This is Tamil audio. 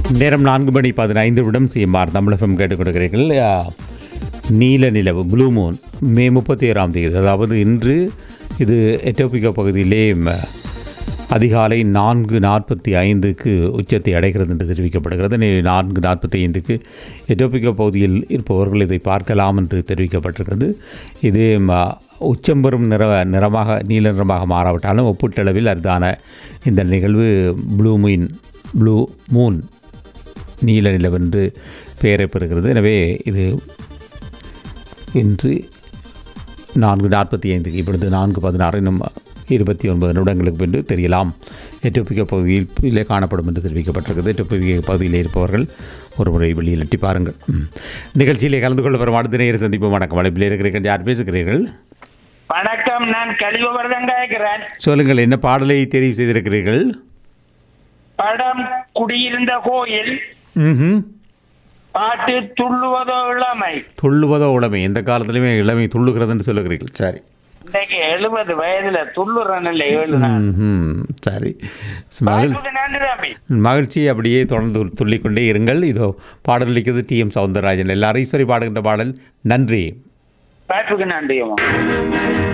நேரம் நான்கு மணி பதினைந்து நிமிடம் சிஎம்ஆர் தமிழகம் கேட்டுக் கொடுக்கிறீர்கள் ஆ, நீல நிலவு ப்ளூ மூன் மே முப்பத்தி ஏழாம் தேதி அதாவது இன்று இது எட்டோபிகா பகுதியிலே ம, அதிகாலை நான்கு நாற்பத்தி ஐந்துக்கு உச்சத்தை அடைகிறது என்று தெரிவிக்கப்படுகிறது நே- நான்கு நாற்பத்தி ஐந்துக்கு எட்டோபிகா பகுதியில் இருப்பவர்கள் இதை பார்க்கலாம் என்று தெரிவிக்கப்பட்டிருக்கிறது இது ம, உச்சம் பெறும் நிற நிறமாக நீல நிறமாக மாறாவிட்டாலும் ஒப்பீட்டளவில் அரிதான இந்த நிகழ்வு ப்ளூ மீன் ப்ளூ மூன் நீல நிலவென்று பெயரை பெறுகிறது எனவே இது இன்று நான்கு நாற்பத்தி ஐந்துக்கு இப்பொழுது நான்கு பதினாறு இன்னும் இருபத்தி ஒன்பது நிமிடங்களுக்கு பின்பு தெரியலாம் எட்டோப்பிக்க பகுதியில் இதிலே காணப்படும் என்று தெரிவிக்கப்பட்டிருக்கிறது எட்டோப்பிக்க பகுதியில் இருப்பவர்கள் ஒரு முறை வெளியில் எட்டி பாருங்கள் ம். நிகழ்ச்சியிலே கலந்து கொள்ள வரும் அடுத்த நேரம் சந்திப்போம் வணக்கம் வலைப்பில் இருக்கிறீர்கள் யார் பேசுகிறீர்கள் வணக்கம் நான் கலிவர்தன் கேட்கிறேன் சொல்லுங்கள் என்ன பாடலை தெரிவு செய்திருக்கிறீர்கள் படம் குடியிருந்த கோயில் ம் பாட்டு துள்ளுவதோ இளமை துள்ளுவதோ உளமை எந்த காலத்திலுமே இளமை துள்ளுகிறதுன்னு சொல்லுகிறீர்கள் சரி இன்னைக்கு எழுபது வயதுல துள்ளுறேன் இல்லை ஏழு நாள் ம் சரி மகிழ் வாய்ப்புக்கு நன்றி தம்பி மகிழ்ச்சி அப்படியே தொடர்ந்து துள்ளிக்கொண்டே இருங்கள் இதோ பாடல் அளிக்கிறது டி எம் சவுந்தரராஜன் எல்லாரும் ஈஸ்வரி பாடுகின்ற பாடல் நன்றி வாய்ப்புக்கு நன்றி அம்மா